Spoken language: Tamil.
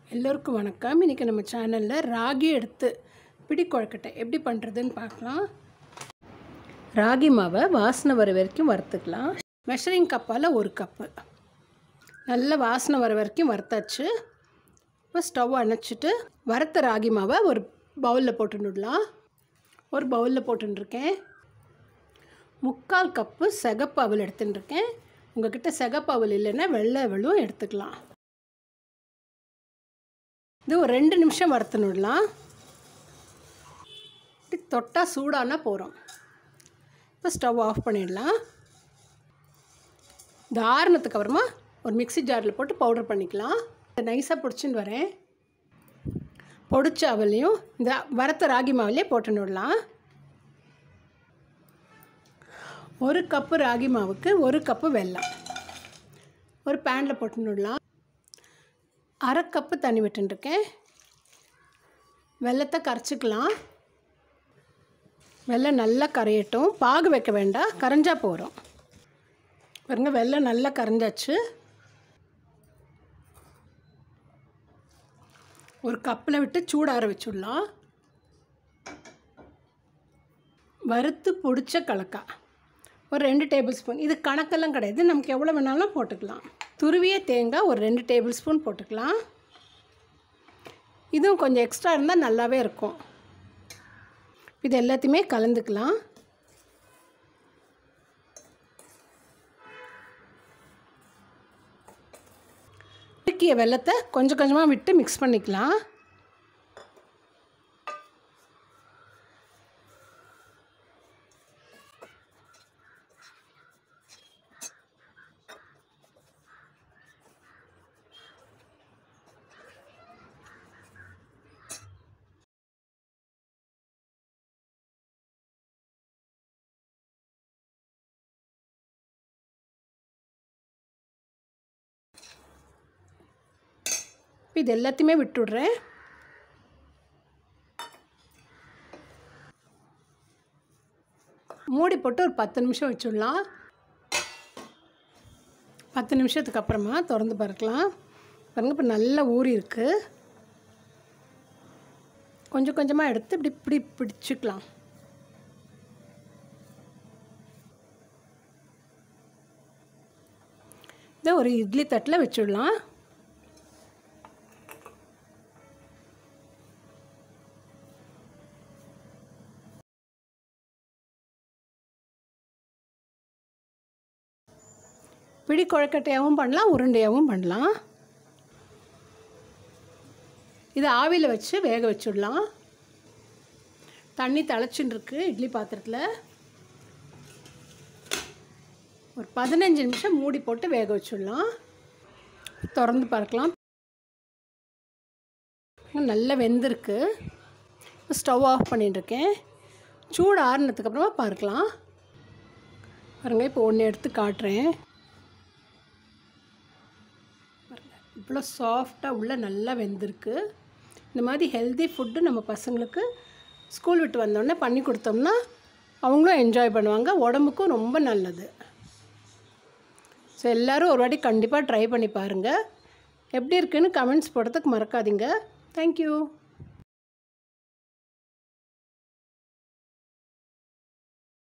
எல்லோருக்கும் வணக்கம் இன்றைக்கி நம்ம சேனலில் ராகி எடுத்து பிடி கொழுக்கட்டை எப்படி பண்ணுறதுன்னு பார்க்கலாம் ராகி மாவை வாசனை வர வரைக்கும் வறுத்துக்கலாம் மெஷரிங் கப்பால் ஒரு கப்பு நல்ல வாசனை வர வரைக்கும் வறுத்தாச்சு இப்போ ஸ்டவ் அணைச்சிட்டு வறுத்த ராகி மாவை ஒரு பவுலில் போட்டுடலாம் ஒரு பவுலில் போட்டுருக்கேன் முக்கால் கப்பு சிகப்பு அவல் எடுத்துட்டுருக்கேன் உங்ககிட்ட சிகப்பு அவல் இல்லைன்னா வெள்ளை அவலும் எடுத்துக்கலாம் இது ஒரு ரெண்டு நிமிஷம் வறுத்துனுடலாம் இப்படி தொட்டால் சூடானா போகிறோம் இப்போ ஸ்டவ் ஆஃப் பண்ணிடலாம் இந்த ஆறுனத்துக்கு அப்புறமா ஒரு மிக்ஸி ஜாரில் போட்டு பவுடர் பண்ணிக்கலாம் நைஸாக பிடிச்சின்னு வரேன் பொடிச்ச அவலையும் இந்த வறுத்த ராகி மாவுலேயே போட்டுன்னு விடலாம் ஒரு கப்பு ராகி மாவுக்கு ஒரு கப்பு வெல்லம் ஒரு பேனில் போட்டுன்னு விடலாம் அரை கப்பு தண்ணி விட்டுருக்கேன் வெள்ளத்தை கரைச்சிக்கலாம் வெள்ளம் நல்லா கரையட்டும் பாகு வைக்க வேண்டாம் கரைஞ்சா போகிறோம் பாருங்க வெள்ளம் நல்லா கரைஞ்சாச்சு ஒரு கப்பில் விட்டு சூடார வச்சுடலாம் வறுத்து பிடிச்ச கலக்கா ஒரு ரெண்டு டேபிள் ஸ்பூன் இது கணக்கெல்லாம் கிடையாது நமக்கு எவ்வளோ வேணாலும் போட்டுக்கலாம் துருவிய தேங்காய் ஒரு ரெண்டு டேபிள் ஸ்பூன் போட்டுக்கலாம் இதுவும் கொஞ்சம் எக்ஸ்ட்ரா இருந்தால் நல்லாவே இருக்கும் இது எல்லாத்தையுமே கலந்துக்கலாம் உருக்கிய வெள்ளத்தை கொஞ்சம் கொஞ்சமாக விட்டு மிக்ஸ் பண்ணிக்கலாம் இது எல்லாத்தையுமே விட்டுடுறேன் மூடி போட்டு ஒரு பத்து நிமிஷம் வச்சுடலாம் பத்து நிமிஷத்துக்கு அப்புறமா திறந்து பார்க்கலாம் பாருங்க இப்போ நல்லா ஊறி இருக்குது கொஞ்சம் கொஞ்சமாக எடுத்து இப்படி இப்படி பிடிச்சிக்கலாம் இதை ஒரு இட்லி தட்டில் வச்சுடலாம் பிடி கொழக்கட்டையாகவும் பண்ணலாம் உருண்டையாகவும் பண்ணலாம் இதை ஆவியில் வச்சு வேக வச்சுடலாம் தண்ணி திளச்சின்னு இருக்கு இட்லி பாத்திரத்தில் ஒரு பதினஞ்சு நிமிஷம் மூடி போட்டு வேக வச்சுடலாம் திறந்து பார்க்கலாம் நல்லா வெந்திருக்கு ஸ்டவ் ஆஃப் பண்ணிட்டுருக்கேன் சூடு ஆறுனதுக்கப்புறமா பார்க்கலாம் பாருங்கள் இப்போ ஒன்று எடுத்து காட்டுறேன் இவ்வளோ சாஃப்டாக உள்ள நல்லா வெந்திருக்கு இந்த மாதிரி ஹெல்தி ஃபுட்டு நம்ம பசங்களுக்கு ஸ்கூல் விட்டு வந்தோடனே பண்ணி கொடுத்தோம்னா அவங்களும் என்ஜாய் பண்ணுவாங்க உடம்புக்கும் ரொம்ப நல்லது ஸோ எல்லோரும் ஒரு வாட்டி கண்டிப்பாக ட்ரை பண்ணி பாருங்கள் எப்படி இருக்குன்னு கமெண்ட்ஸ் போடுறதுக்கு மறக்காதீங்க தேங்க்யூ